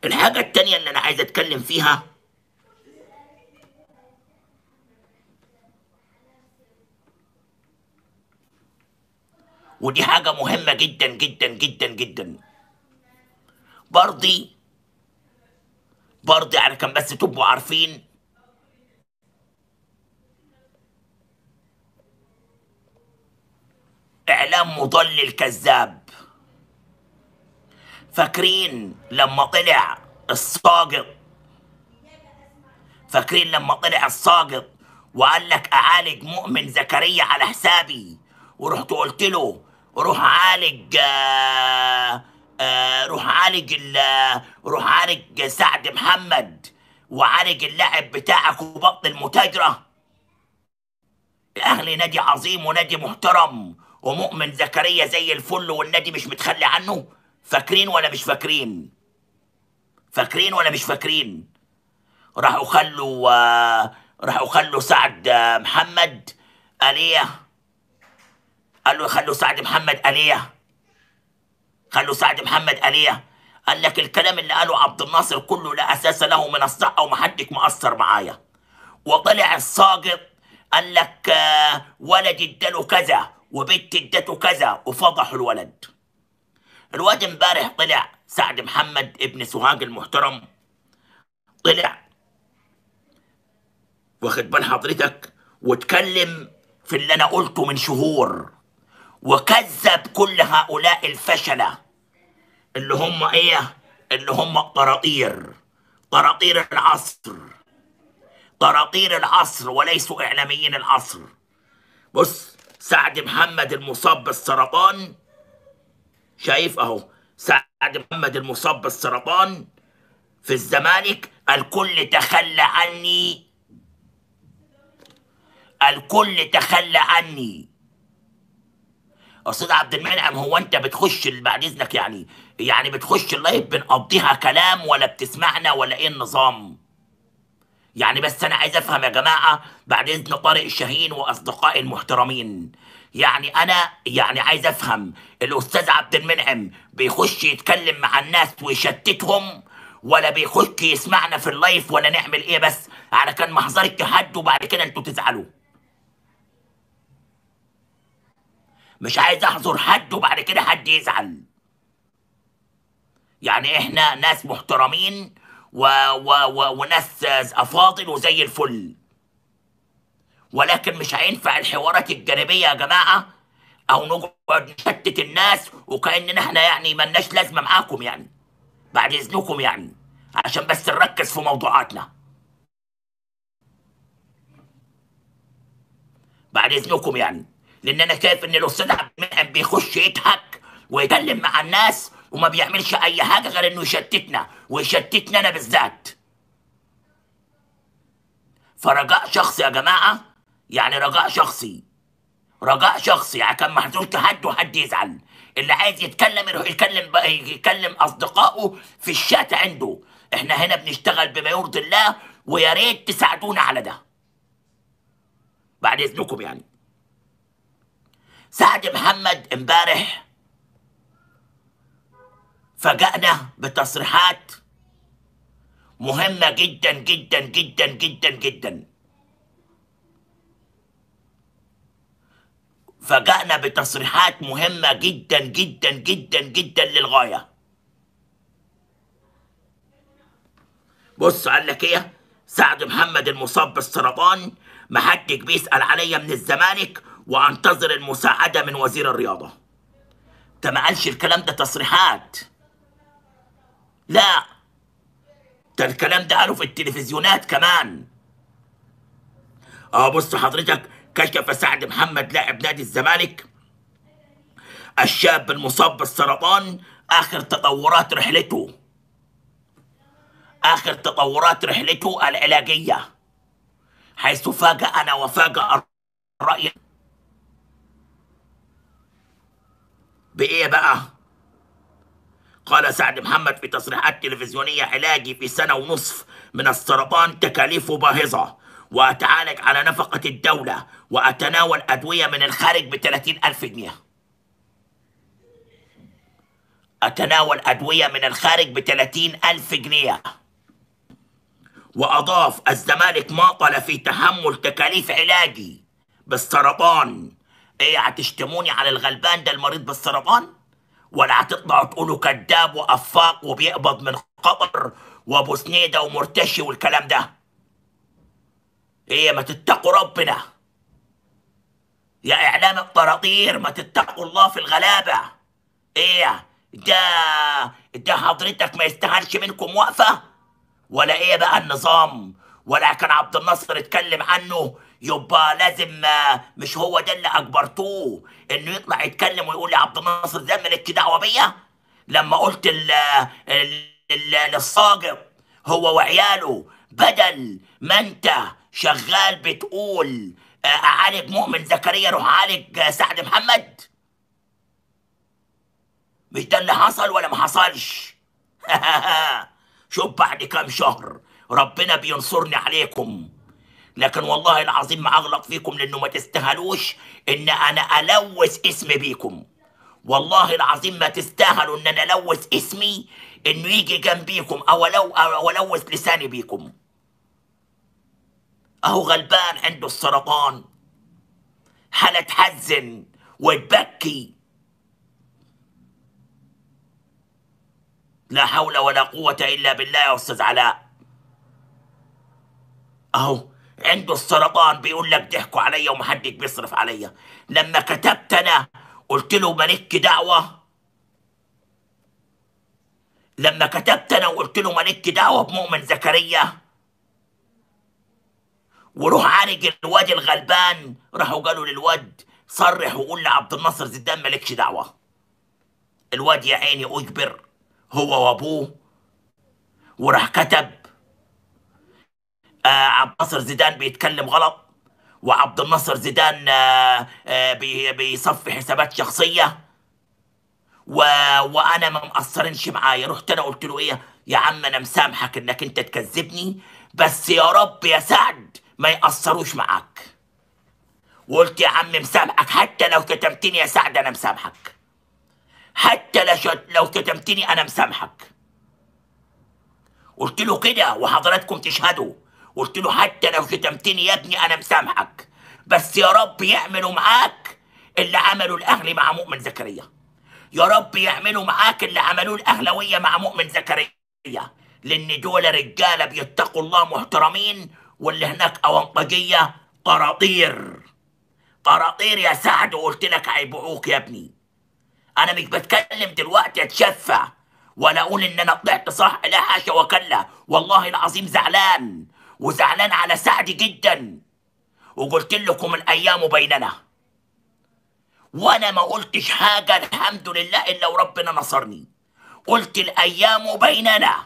الحاجة التانية اللي أنا عايز أتكلم فيها ودي حاجة مهمة جدا جدا جدا جدا برضي برضي يعني كان بس تبقوا عارفين إعلام مضلل كذاب فاكرين لما طلع الساقط فاكرين لما طلع الساقط وقال لك اعالج مؤمن زكريا على حسابي ورحت قلت له روح عالج آه آه روح عالج ال- روح عالج سعد محمد وعالج اللاعب بتاعك وبطل المتاجره الاهلي نادي عظيم ونادي محترم ومؤمن زكريا زي الفل والنادي مش متخلي عنه فاكرين ولا مش فاكرين فاكرين ولا مش فاكرين راحوا خلوا آه، راحوا خلوا سعد آه، محمد آلية قالوا خلوا سعد محمد آلية خلوا سعد محمد آلية قال لك الكلام اللي قاله عبد الناصر كله لا أساس له من الصحة ومحدك مقصر معايا وطلع الساقط قال لك آه، ولد اداله كذا وبنت ادته كذا وفضحوا الولد الواد امبارح طلع سعد محمد ابن سوهاج المحترم طلع واخد بال حضرتك واتكلم في اللي انا قلته من شهور وكذب كل هؤلاء الفشلة اللي هم ايه اللي هم طراطير طراطير العصر طراطير العصر وليسوا اعلاميين العصر بص سعد محمد المصاب بالسرطان شايف اهو سعد محمد المصاب بالسرطان في الزمالك الكل تخلى عني الكل تخلى عني استاذ عبد المنعم هو انت بتخش بعد اذنك يعني يعني بتخش اللايف بنقضيها كلام ولا بتسمعنا ولا ايه النظام يعني بس انا عايز افهم يا جماعه بعد اذن طارق شاهين واصدقائي المحترمين يعني انا يعني عايز افهم الاستاذ عبد المنعم بيخش يتكلم مع الناس ويشتتهم ولا بيخش يسمعنا في اللايف ولا نعمل ايه بس على كان محظر التحدي وبعد كده انتوا تزعلوا مش عايز احظر حد وبعد كده حد يزعل يعني احنا ناس محترمين و و و وناس افاضل وزي الفل ولكن مش هينفع الحوارات الجانبيه يا جماعه او نقعد نشتت الناس وكاننا احنا يعني ملناش لازمه معاكم يعني بعد اذنكم يعني عشان بس نركز في موضوعاتنا بعد اذنكم يعني لان انا شايف ان الاستاذ عبد المنعم بيخش يضحك ويتكلم مع الناس وما بيعملش اي حاجه غير انه يشتتنا ويشتتنا انا بالذات فرجاء شخصي يا جماعه يعني رجاء شخصي رجاء شخصي يعني كان محظور حد وحد يزعل اللي عايز يتكلم يروح يتكلم بقى يكلم اصدقائه في الشات عنده احنا هنا بنشتغل بما يرضي الله ويا ريت تساعدونا على ده بعد اذنكم يعني سعد محمد امبارح فاجأنا بتصريحات مهمة جدا جدا جدا جدا جدا فاجأنا بتصريحات مهمة جدا جدا جدا جدا للغاية بص قال لك ايه سعد محمد المصاب بالسرطان محدش بيسأل عليا من الزمالك وانتظر المساعدة من وزير الرياضة انت ما قالش الكلام ده تصريحات لا ده الكلام ده قاله في التلفزيونات كمان اه بص حضرتك كشف سعد محمد لاعب نادي الزمالك الشاب المصاب بالسرطان اخر تطورات رحلته اخر تطورات رحلته العلاجيه حيث فاجأنا وفاجأ الرأي بإيه بقى؟ قال سعد محمد في تصريحات تلفزيونية علاجي في سنة ونصف من السرطان تكاليفه باهظة وأتعالج على نفقة الدولة وأتناول أدوية من الخارج بثلاثين ألف جنيه أتناول أدوية من الخارج بثلاثين ألف جنيه وأضاف الزمالك ماطل في تحمل تكاليف علاجي بالسرطان إيه هتشتموني على الغلبان ده المريض بالسرطان ولا هتطلعوا تقولوا كذاب وأفاق وبيقبض من قطر وأبو سنيدة ومرتشي والكلام ده إيه ما تتقوا ربنا يا إعلام الطراطير ما تتقوا الله في الغلابة إيه ده ده حضرتك ما يستاهلش منكم وقفة ولا إيه بقى النظام ولا كان عبد الناصر اتكلم عنه يبقى لازم آه، مش هو ده اللي أجبرتوه إنه يطلع يتكلم ويقول لي عبد الناصر ده مالكش دعوة بيا لما قلت ال ال- ال- للصاجر هو وعياله بدل ما انت شغال بتقول آه، اعالج مؤمن زكريا روح عالج آه، سعد محمد مش ده اللي حصل ولا ما حصلش شوف بعد كام شهر ربنا بينصرني عليكم لكن والله العظيم ما اغلط فيكم لانه ما تستاهلوش ان انا الوث اسمي بيكم والله العظيم ما تستاهلوا ان انا الوث اسمي انه يجي جنبيكم او لو او الوث لساني بيكم اهو غلبان عنده السرطان حالة تحزن وتبكي لا حول ولا قوة إلا بالله يا أستاذ علاء أهو عنده السرطان بيقول لك ضحكوا عليا ومحدش بيصرف عليا لما كتبت أنا قلت له مالك دعوة لما كتبت أنا وقلت له مالك دعوة بمؤمن زكريا وروح عالج الواد الغلبان راحوا قالوا للواد صرح وقول لعبد الناصر زيدان مالكش دعوة الواد يا عيني أجبر هو وأبوه وراح كتب آه عبد الناصر زيدان بيتكلم غلط وعبد الناصر زيدان آه آه بي بيصفي حسابات شخصية و... وانا ما مقصرنش معايا رحت انا قلت له ايه يا عم انا مسامحك انك انت تكذبني بس يا رب يا سعد ما يقصروش معاك وقلت يا عم مسامحك حتى لو كتمتني يا سعد انا مسامحك حتى لو شت- لو كتمتني انا مسامحك قلت له كده وحضراتكم تشهدوا قلت له حتى لو شتمتني يا ابني انا مسامحك بس يا رب يعملوا معاك اللي عملوا الاهلي مع مؤمن زكريا يا رب يعملوا معاك اللي عملوه الاهلاويه مع مؤمن زكريا لان دول رجاله بيتقوا الله محترمين واللي هناك اونطجيه طراطير طراطير يا سعد وقلت لك هيبيعوك يا ابني انا مش بتكلم دلوقتي اتشفى ولا اقول ان انا طلعت صح لا حاشا وكلا والله العظيم زعلان وزعلان على سعد جدا وقلت لكم الايام بيننا وانا ما قلتش حاجه الحمد لله الا وربنا نصرني قلت الايام بيننا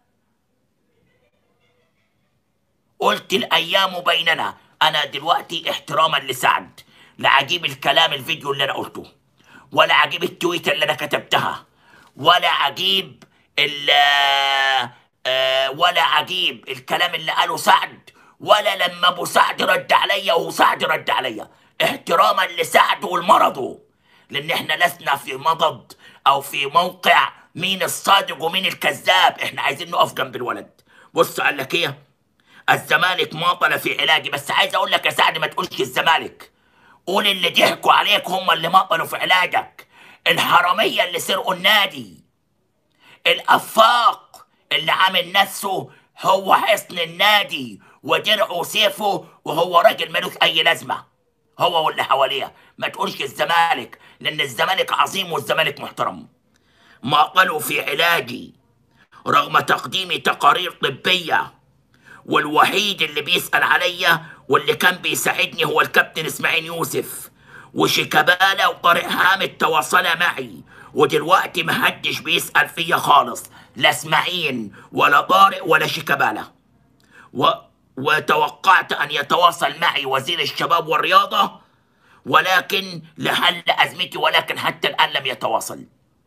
قلت الايام بيننا انا دلوقتي احتراما لسعد لا عجيب الكلام الفيديو اللي انا قلته ولا عجيب التويته اللي انا كتبتها ولا عجيب ال آه، ولا عجيب الكلام اللي قاله سعد ولا لما ابو سعد رد عليا وهو سعد رد عليا احتراما لسعد والمرض لان احنا لسنا في مضض او في موقع مين الصادق ومين الكذاب احنا عايزين نقف جنب الولد بص قال لك ايه الزمالك ماطل في علاجي بس عايز اقول لك يا سعد ما تقولش الزمالك قول اللي ضحكوا عليك هم اللي ماطلوا في علاجك الحراميه اللي سرقوا النادي الافاق اللي عامل نفسه هو حصن النادي ودرعه وسيفه وهو راجل ملوش اي لازمه هو واللي حواليه ما تقولش الزمالك لان الزمالك عظيم والزمالك محترم ماطلوا في علاجي رغم تقديم تقارير طبيه والوحيد اللي بيسأل عليا واللي كان بيساعدني هو الكابتن اسماعيل يوسف وشيكابالا وطارق حامد تواصلا معي ودلوقتي محدش بيسأل فيا خالص لا اسماعيل ولا طارق ولا شيكابالا و... وتوقعت أن يتواصل معي وزير الشباب والرياضة ولكن لحل أزمتي ولكن حتى الآن لم يتواصل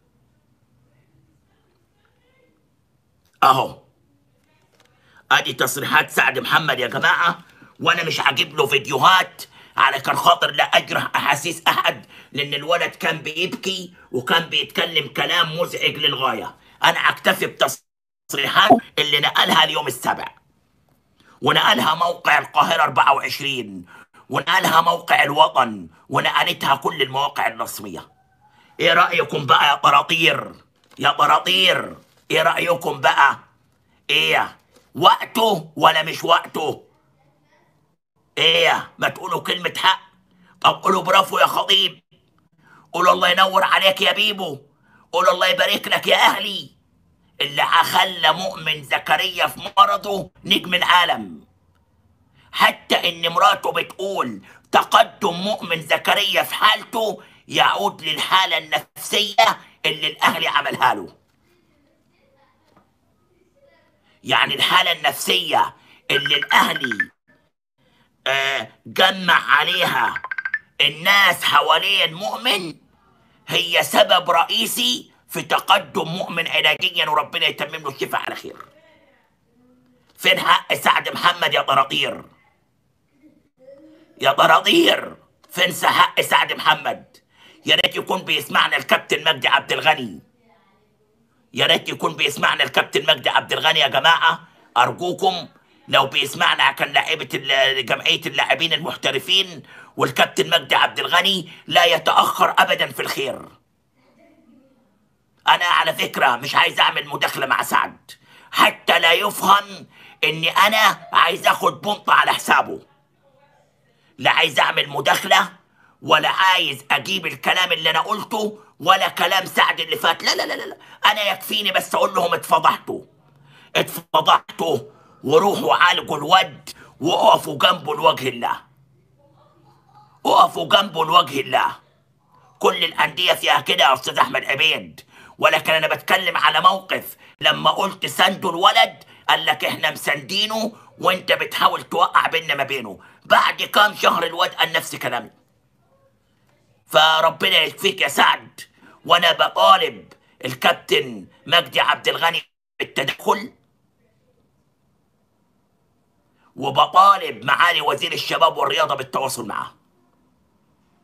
أهو ادي تصريحات سعد محمد يا جماعه وانا مش عاجب له فيديوهات علشان خاطر لا اجرح احاسيس احد لان الولد كان بيبكي وكان بيتكلم كلام مزعج للغايه انا اكتفي بتصريحات اللي نقلها اليوم السبع ونقلها موقع القاهره 24 ونقلها موقع الوطن ونقلتها كل المواقع الرسميه ايه رايكم بقى يا طراطير يا طراطير ايه رايكم بقى ايه وقته ولا مش وقته ايه ما تقولوا كلمة حق طب قولوا برافو يا خطيب قولوا الله ينور عليك يا بيبو قولوا الله يبارك لك يا اهلي اللي خلى مؤمن زكريا في مرضه نجم العالم حتى ان مراته بتقول تقدم مؤمن زكريا في حالته يعود للحالة النفسية اللي الاهلي عملها له يعني الحالة النفسية اللي الاهلي آه، جمع عليها الناس حوالين مؤمن هي سبب رئيسي في تقدم مؤمن علاجيا وربنا يتمم له الشفاء على خير فين حق سعد محمد يا طراطير يا طراطير فين حق سعد محمد يا ريت يكون بيسمعنا الكابتن مجدي عبد الغني يا ريت يكون بيسمعنا الكابتن مجدي عبد الغني يا جماعه ارجوكم لو بيسمعنا كان لاعيبه ال- جمعيه اللاعبين المحترفين والكابتن مجدي عبد الغني لا يتاخر ابدا في الخير انا على فكره مش عايز اعمل مداخله مع سعد حتى لا يفهم اني انا عايز اخد بنطه على حسابه لا عايز اعمل مداخله ولا عايز اجيب الكلام اللي انا قلته ولا كلام سعد اللي فات لا لا لا لا انا يكفيني بس اقول لهم اتفضحتوا اتفضحتوا وروحوا عالجوا الود وقفوا جنبه لوجه الله اقفوا جنبه لوجه الله كل الانديه فيها كده يا استاذ احمد عبيد ولكن انا بتكلم على موقف لما قلت سندوا الولد قال لك احنا مساندينه وانت بتحاول توقع بيننا ما بينه بعد كام شهر الواد قال نفس كلامي فربنا يكفيك يا سعد وانا بطالب الكابتن مجدي عبد الغني بالتدخل وبطالب معالي وزير الشباب والرياضه بالتواصل معاه